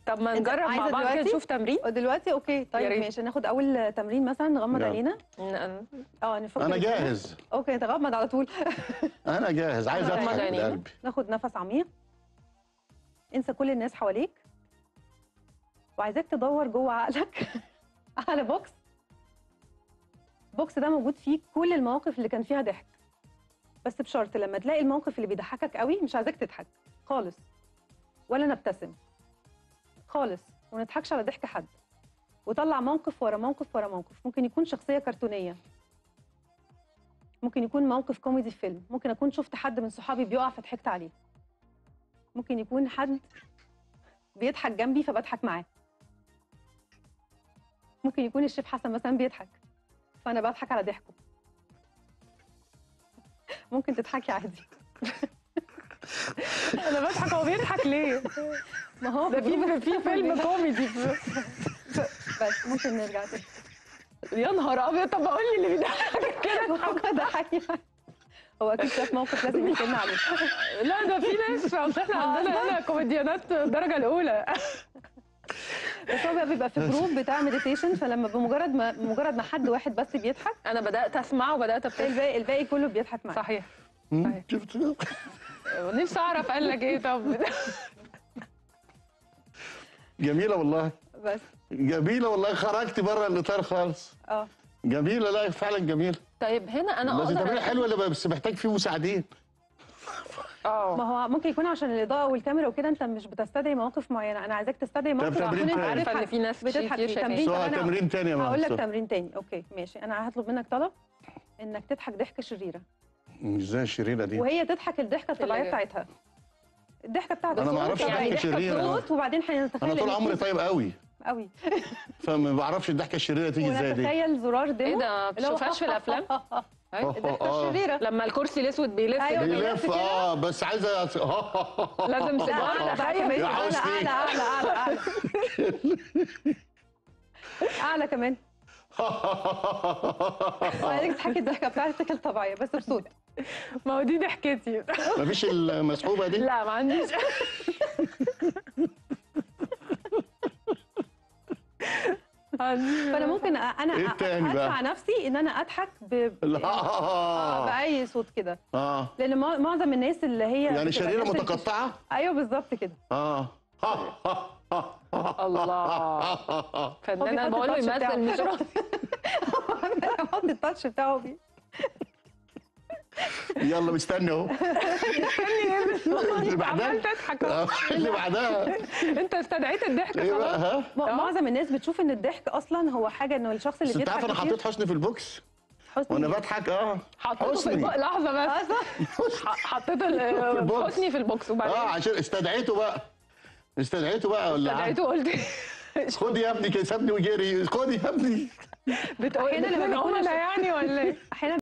طب ما أنت نجرب مع عايزة بعض كده دلوقتي؟ نشوف تمرين دلوقتي اوكي يا طيب ريت. ماشي ناخد اول تمرين مثلا نغمض يلا. عينينا ن- اه نفك انا رجلينا. جاهز اوكي تغمض على طول انا جاهز عايز غمض اضحك من عينينا. قلبي ناخد نفس عميق انسى كل الناس حواليك وعايزاك تدور جوه عقلك على بوكس البوكس ده موجود فيه كل المواقف اللي كان فيها ضحك بس بشرط لما تلاقي الموقف اللي بيضحكك قوي مش عايزاك تضحك خالص ولا نبتسم خالص وما نضحكش على ضحك حد وطلع موقف ورا موقف ورا موقف ممكن يكون شخصيه كرتونيه ممكن يكون موقف كوميدي في فيلم ممكن اكون شفت حد من صحابي بيقع فضحكت عليه ممكن يكون حد بيضحك جنبي فبضحك معاه ممكن يكون الشيف حسن مثلا بيضحك فانا بضحك على ضحكه ممكن تضحكي عادي انا بضحك هو بيضحك ليه؟ ما هو ده في في فيلم كوميدي بس ممكن نرجع تاني يا نهار ابيض طب قول لي اللي بيضحكك كده هو ده حقيقي هو اكيد شاف موقف لازم يحكي لنا عليه لا ده في ناس اصل احنا عندنا هنا كوميديانات الدرجه الاولى بس هو بقى بيبقى في جروب بتاع مديتيشن فلما بمجرد ما بمجرد ما حد واحد بس بيضحك انا بدات اسمع وبدات ابتسم الباقي الباقي كله بيضحك معاه صحيح مم، شفت نفسي اعرف قال لك ايه طب جميله والله بس جميله والله خرجت بره الاطار خالص اه جميله لا فعلا جميله طيب هنا انا بس تمرين اقدر حلوه اللي بس محتاج فيه مساعدين ما اه هو ممكن يكون عشان الاضاءه والكاميرا وكده انت مش بتستدعي مواقف معينه انا عايزاك تستدعي موقف تمرين تكون انت تاني. عارفه ان بتضحك في ناس بتضحك كتير فيه. شايفين تمرين سواء طب أنا تمرين تاني يا هقول لك مهندس. تمرين تاني اوكي ماشي انا هطلب منك طلب انك تضحك ضحكه شريره مش زي الشريره دي وهي تضحك الضحكه الطبيعيه اللي- بتاعتها الضحكه بتاعتها أنا ما صوت أعرفش طبيعي. ضحكة شريرة. صوت وبعدين هنتخيل انا طول إن عمري في- طيب قوي قوي فما بعرفش الضحكه الشريره تيجي ازاي دي ونتخيل زرار ديمو ايه ده ما اللي هو بتشوفهاش في الافلام الضحكه آه. الشريره لما الكرسي الاسود بيلف أيوة. كده. بيلف بيلف كده. اه بس عايزه لازم لا سيجاره اعلى بقى تخيل كمان يا اعلى حسني. اعلى اعلى اعلى اعلى اعلى كمان عايزك تضحكي الضحكه بتاعتك الطبيعيه بس بصوت ما هو دي ضحكتي مفيش المسحوبه دي لا ما عنديش عندي- فانا ممكن أ- انا إيه أ- التاني بقى؟ ادفع نفسي ان انا اضحك ب... لا آه، باي صوت كده اه لان مع- معظم الناس اللي هي يعني بتبقى شريره الناس اللي- متقطعه ايوه بالظبط كده اه الله فنان انا بيحط بقول له التاتش بتاعه. يمثل مش راضي احط التاتش بتاعه بيه يلا مستني اهو اللي بعدها عمال تضحك أهو. آه، اللي بعدها انت استدعيت الضحك ايه بقى خلاص ها م- معظم الناس بتشوف ان الضحك اصلا هو حاجه انه الشخص اللي بس انت بيضحك عارف انا كتير حطيت حسني في البوكس حسني وانا بضحك اه حطيته في حسني. البوكس لحظه بس آه، صح. ح- حطيت ال- البوكس. حسني في البوكس وبعدين اه عشان استدعيته بقى استدعيته بقى ولا استدعيته وقلت خد يا ابني كده سابني وجري خد يا ابني بتقول أحياناً لما لما بيكون هم الش- يعني ولا ايه احيانا